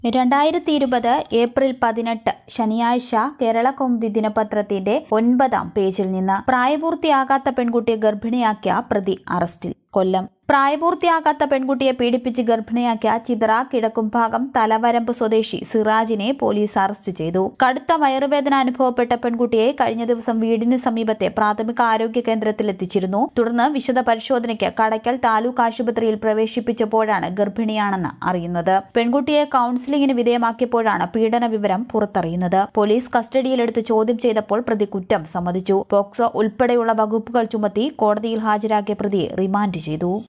രണ്ടായിരത്തി ഇരുപത് ഏപ്രിൽ പതിനെട്ട് ശനിയാഴ്ച കേരളകൗമുദി ദിനപത്രത്തിന്റെ ഒൻപതാം പേജിൽ നിന്ന് പ്രായപൂർത്തിയാകാത്ത പെൺകുട്ടിയെ ഗർഭിണിയാക്കിയ പ്രതി അറസ്റ്റിൽ കൊല്ലം പ്രായപൂർത്തിയാകാത്ത പെൺകുട്ടിയെ പീഡിപ്പിച്ച് ഗർഭിണിയാക്കിയ ചിതറ കിഴക്കുംഭാഗം തലവരമ്പ് സ്വദേശി സിറാജിനെ പോലീസ് അറസ്റ്റ് ചെയ്തു കടുത്ത വയറുവേദന അനുഭവപ്പെട്ട പെൺകുട്ടിയെ കഴിഞ്ഞ ദിവസം വീടിന് സമീപത്തെ പ്രാഥമിക ആരോഗ്യ കേന്ദ്രത്തിൽ എത്തിച്ചിരുന്നു തുടർന്ന് വിശദ പരിശോധനയ്ക്ക് കടയ്ക്കൽ താലൂക്ക് ആശുപത്രിയിൽ പ്രവേശിപ്പിച്ചപ്പോഴാണ് ഗർഭിണിയാണെന്ന് അറിയുന്നത് പെൺകുട്ടിയെ കൌൺസിലിംഗിന് വിധേയമാക്കിയപ്പോഴാണ് പീഡന വിവരം പുറത്തറിയുന്നത് പോലീസ് കസ്റ്റഡിയിലെടുത്ത് ചോദ്യം ചെയ്തപ്പോൾ പ്രതി കുറ്റം സമ്മതിച്ചു പോക്സോ ഉൾപ്പെടെയുള്ള വകുപ്പുകൾ ചുമത്തി കോടതിയിൽ ഹാജരാക്കിയ പ്രതിയെ റിമാൻഡ് ചെയ്തു